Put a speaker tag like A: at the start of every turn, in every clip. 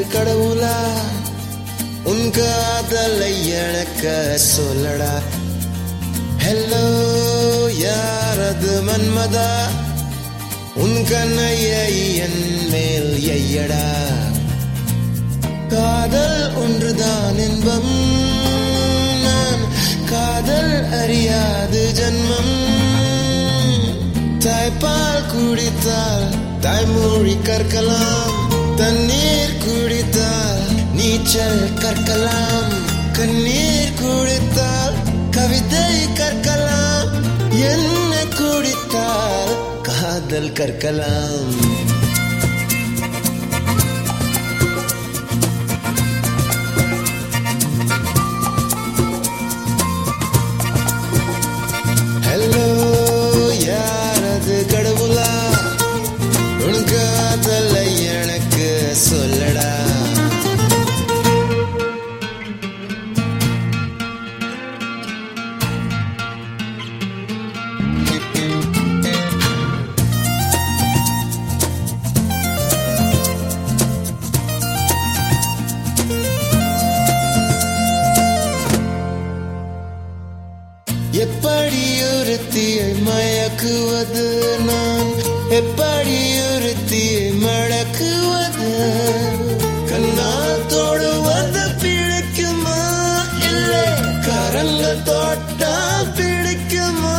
A: கடவுளா உன் காதலை எனக்கு சொல்லடா ஹலோ யாரது மன்மதா உன் கண்ணையை என் மேல் எய்யடா காதல் ஒன்றுதான் இன்பம் நான் காதல் அறியாது ஜன்மம் தாய்ப்பால் குடித்தால் தாய்மொழி கற்கலாம் தண்ணீர் குடித்தால் நீச்சல் கற்கலாம் கண்ணீர் குடித்தால் கவிதை கற்கலாம் என்ன குடித்தால் காதல் கற்கலாம் ஹலோ யாரது கடவுளா உன் காதலை எனக்கு சொல்லடா எப்படி ஒருத்தியை மயக்குவது நான் எப்படி ஒருத்தியை மடக்குவது கண்ணால் தொடுவது பிடிக்குமா இல்லை கரங்கள் தொட்டால் பிடிக்குமா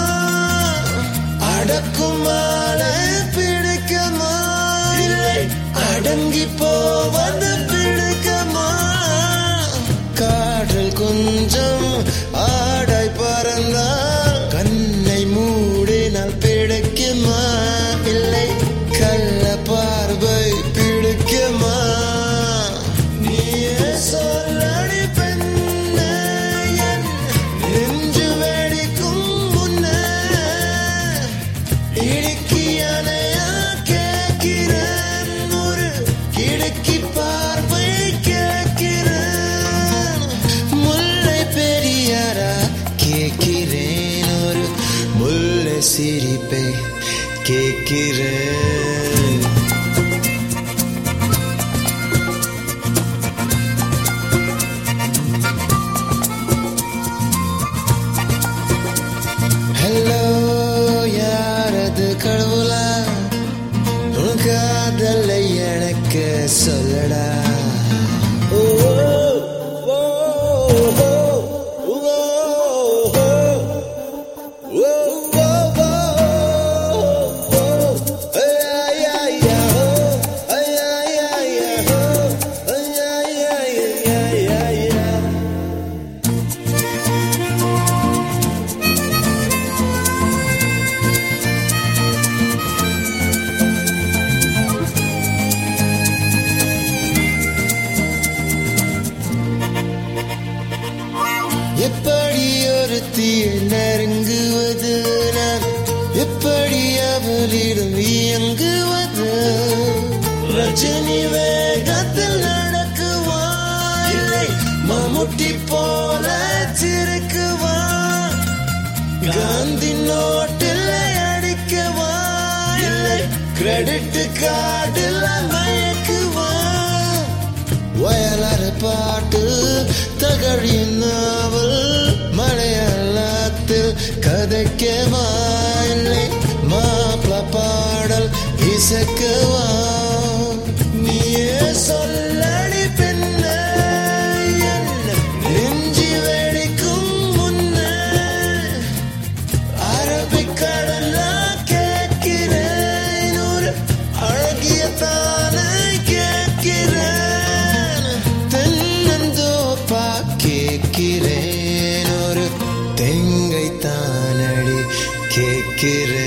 A: அடக்குமாலை பிடிக்குமா இல்லை அடங்கி போவது பிடிக்குமா காற்றில் கொஞ்சம் ஆடை பறந்தால் கண்ணை மூடினால் பிடிக்குமா இல்லை கள்ள பார்வை பிடிக்குமா நீயே சொல்லடி பெண்ணே என் நெஞ்சு வெடிக்கும் முன்னே இடுக்கி அணையா கேட்கிறேன் ஒரு கிடுக்கி பார்வை கேட்கிறேன் முல்லை பெரியாரா கேட்கிறேன் ஒரு முல்லை சிரிப்பை கேட்கிறேன் ஹலோ யாரது கடவுளா உன் காதலை எனக்கு சொல்லடா ஓ, ஓ, ஓ, ஓ, ஓ, ஓ, எப்படி ஒருத்தியை நெருங்குவது நான் எப்படி அவளிடம் இயங்குவது ரஜினி வேகத்தில் நடக்குவா இல்லை மம்முட்டி போல சிரிக்குவா காந்தி நோட்டில் அடிக்கவா இல்லை கிரெடிட் கார்டில் மயக்குவா வயலாறு பாட்டு தகழின் நாவல் மலையாளத்தில் கதைக்கவா இல்லை மாப்பிள பாடல் இசைக்கவா நீயே சொல்லடி பெண்ணே என் நெஞ்சி வெடிக்கும் முன்னே அரபிக்கடலா கேட்கிறேன் ஒரு அழகிய தானே கேட்கிறேன் தென்னந்தோப்பா கேட்கிறேன் ஒரு தெங்கை தானடி கேட்கிறேன்